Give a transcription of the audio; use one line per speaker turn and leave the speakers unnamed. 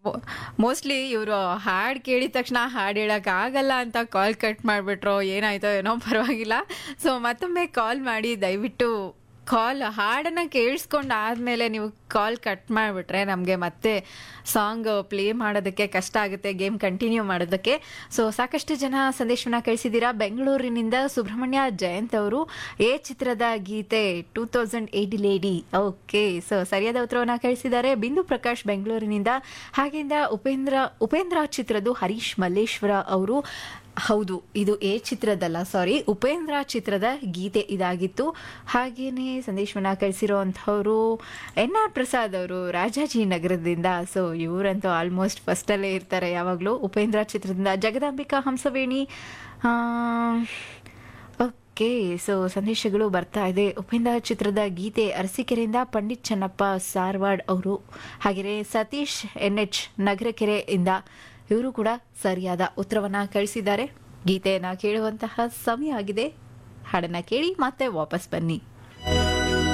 mostly ಇವರು ಹಾಡು ಕೇಳಿದ ತಕ್ಷಣ ಹಾಡು ಹೇಳಕ್ ಆಗಲ್ಲ ಅಂತ ಕಾಲ್ ಕಟ್ ಮಾಡಿಬಿಟ್ರೋ ಏನಾಯ್ತೋ ಏನೋ ಪರವಾಗಿಲ್ಲ ಸೊ ಮತ್ತೊಮ್ಮೆ ಕಾಲ್ ಮಾಡಿ ದಯವಿಟ್ಟು ಕಾಲ್ ಹಾಡನ್ನ ಕೇಳಿಸ್ಕೊಂಡು ಆದಮೇಲೆ ನೀವು ಕಾಲ್ ಕಟ್ ಮಾಡಿಬಿಟ್ರೆ ನಮಗೆ ಮತ್ತೆ ಸಾಂಗ್ ಪ್ಲೇ ಮಾಡೋದಕ್ಕೆ ಕಷ್ಟ ಆಗುತ್ತೆ ಗೇಮ್ ಕಂಟಿನ್ಯೂ ಮಾಡೋದಕ್ಕೆ ಸೊ ಸಾಕಷ್ಟು ಜನ ಸಂದೇಶವನ್ನ ಕಳಿಸಿದ್ದೀರಾ ಬೆಂಗಳೂರಿನಿಂದ ಸುಬ್ರಹ್ಮಣ್ಯ ಜಯಂತ್ ಅವರು ಎ ಚಿತ್ರದ ಗೀತೆ two thousand eighty lady okay so ಸರಿಯಾದ ಉತ್ತರವನ್ನ ಕಳಿಸಿದ್ದಾರೆ ಬಿಂದು ಪ್ರಕಾಶ್ ಬೆಂಗಳೂರಿನಿಂದ ಹಾಗೆಯಿಂದ ಉಪೇಂದ್ರ ಉಪೇಂದ್ರ ಚಿತ್ರದ್ದು ಹರೀಶ್ ಮಲ್ಲೇಶ್ವರ ಅವರು ಹೌದು ಇದು ಎ ಚಿತ್ರದಲ್ಲ ಸಾರಿ ಉಪೇಂದ್ರ ಚಿತ್ರದ ಗೀತೆ ಇದಾಗಿತ್ತು ಹಾಗೇನೆ ಸಂದೇಶವನ್ನ ಕಳಿಸಿರುವಂಥವ್ರು ಎನ್ ಆರ್ ಪ್ರಸಾದ್ ಅವರು ರಾಜಾಜಿನಗರದಿಂದ ಸೊ ಇವರಂತೂ ಆಲ್ಮೋಸ್ಟ್ ಫಸ್ಟಲ್ಲೇ ಇರ್ತಾರೆ ಯಾವಾಗಲೂ ಉಪೇಂದ್ರ ಚಿತ್ರದಿಂದ ಜಗದಾಂಬಿಕಾ ಹಂಸವೇಣಿ ಆ, ಓಕೆ ಸೊ ಸಂದೇಶಗಳು ಬರ್ತಾ ಇದೆ ಉಪೇಂದ್ರ ಚಿತ್ರದ ಗೀತೆ ಅರಸೀಕೆರೆಯಿಂದ ಪಂಡಿತ್ ಚನ್ನಪ್ಪ ಸಾರ್ವಾಡ್ ಅವರು ಹಾಗೆಯೇ ಸತೀಶ್ ಎನ್ ಎಚ್ ನಗರಕೆರೆಯಿಂದ ಇವರು ಕೂಡ ಸರಿಯಾದ ಉತ್ತರವನ್ನ ಕಳಿಸಿದ್ದಾರೆ ಗೀತೆಯನ್ನ ಕೇಳುವಂತಹ ಸಮಯ ಆಗಿದೆ ಹಾಡನ್ನ ಕೇಳಿ ಮತ್ತೆ ವಾಪಸ್ ಬನ್ನಿ